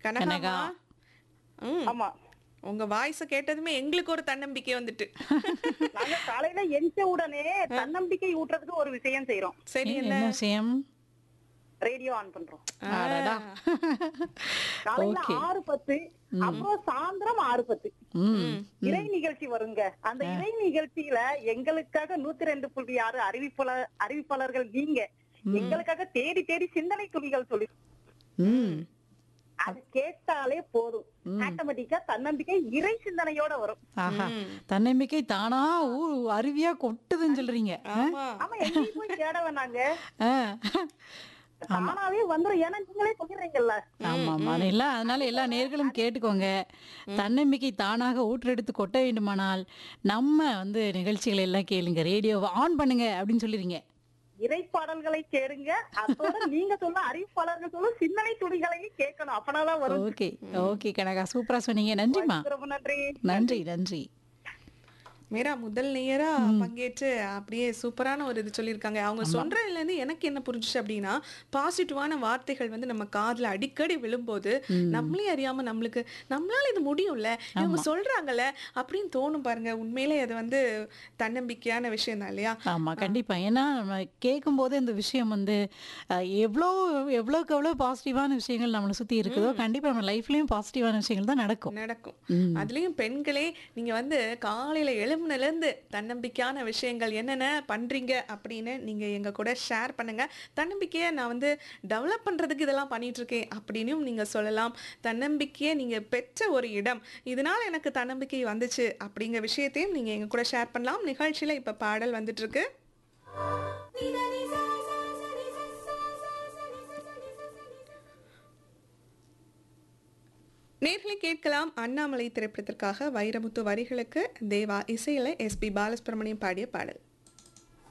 கனகா ம் ஆமா உங்க வாய்ஸ கேட்டதுமே எங்களுக்கு ஒரு தன்னம்பிக்கை வந்துட்டு நாங்க காலையில எந்த உடனே தன்னம்பிக்கை ஊட்டுறதுக்கு ஒரு விஷயம் செய்யறோம் சரி என்ன என்ன விஷயம் ரேடியோ ஆன் பண்றோம் அடடா காலையில Okay. ஆறு பத்து அப்புறம் சாயந்தரம் ஆறு பத்து ம் இறை நிகழ்ச்சி வருங்க அந்த இறை நிகழ்ச்சியில எங்களுக்காக நூத்தி ரெண்டு புள்ளி ஆறு அறிவிப்பாளர் அறிவிப்பாளர்கள் நீங்க எங்களுக்காக தேடி தேடி சிந்தனை துளிகள் சொல்லி ம் அது கேட்டாலே போதும் ஆட்டோமேட்டிக்கா தன்னம்பிக்கை இறை சிந்தனையோட வரும் ஆஹா தன்னம்பிக்கை தானா ஊ அருவியா கொட்டுதுன்னு சொல்றீங்க ஆமா ஆமா எங்கேயும் போய் தேட வேணாங்க ஆ. தானாவே வந்துரும் ஏன்னா நீங்களே சொல்லிடுறீங்கல்ல ஆமா ஆமா எல்லாம் அதனால எல்லா நேர்களும் கேட்டுக்கோங்க தன்னம்பிக்கை தானாக ஊற்றெடுத்து கொட்ட வேண்டுமானால் நம்ம வந்து நிகழ்ச்சிகளை எல்லாம் கேளுங்க ரேடியோவை ஆன் பண்ணுங்க அப்படின்னு சொல்லிடுங்க இறை பாடல்களை கேளுங்க அதோட நீங்க சொல்ல அறிவிப்பாளர்கள் சொல்ல சிந்தனை துளிகளையும் கேட்கணும் அப்பனாதான் வரும் ஓகே ஓகே கனகா சூப்பரா சொன்னீங்க நன்றிம்மா ரொம்ப நன்றி நன்றி நன்றி மீரா முதல் நேரா பங்கேற்று அப்படியே சூப்பரான ஒரு இது சொல்லியிருக்காங்க அவங்க சொல்றதுல இருந்து எனக்கு என்ன புரிஞ்சுச்சு அப்படின்னா பாசிட்டிவான வார்த்தைகள் வந்து நம்ம காதுல அடிக்கடி விழும்போது நம்மளே அறியாம நம்மளுக்கு நம்மளால இது முடியும்ல இவங்க சொல்றாங்கல்ல அப்படின்னு தோணும் பாருங்க உண்மையிலே அது வந்து தன்னம்பிக்கையான விஷயம் தான் இல்லையா ஆமா கண்டிப்பா ஏன்னா நம்ம கேட்கும் போது இந்த விஷயம் வந்து அஹ், எவ்வளோ எவ்வளோக்கு எவ்வளோ பாசிட்டிவான விஷயங்கள் நம்மளை சுத்தி இருக்குதோ கண்டிப்பா நம்ம லைஃப்லயும் பாசிட்டிவான விஷயங்கள் தான் நடக்கும் நடக்கும் அதுலயும் பெண்களே நீங்க வந்து காலையில எழும்புனல இருந்து தன்னம்பிக்கையான விஷயங்கள் என்னென்ன பண்றீங்க அப்படின்னு நீங்க எங்க கூட ஷேர் பண்ணுங்க தன்னம்பிக்கையை நான் வந்து டெவலப் பண்றதுக்கு இதெல்லாம் பண்ணிட்டு இருக்கேன் அப்படின்னும் நீங்க சொல்லலாம் தன்னம்பிக்கையை நீங்க பெற்ற ஒரு இடம் இதனால எனக்கு தன்னம்பிக்கை வந்துச்சு அப்படிங்கிற விஷயத்தையும் நீங்க எங்க கூட ஷேர் பண்ணலாம் நிகழ்ச்சியில இப்ப பாடல் வந்துட்டு இருக்கு நேர்களை கேட்கலாம் அண்ணாமலை திரைப்படத்திற்காக வைரமுத்து வரிகளுக்கு தேவா இசையில எஸ்பி பாலசுப்ரமணியம் பாடிய பாடல்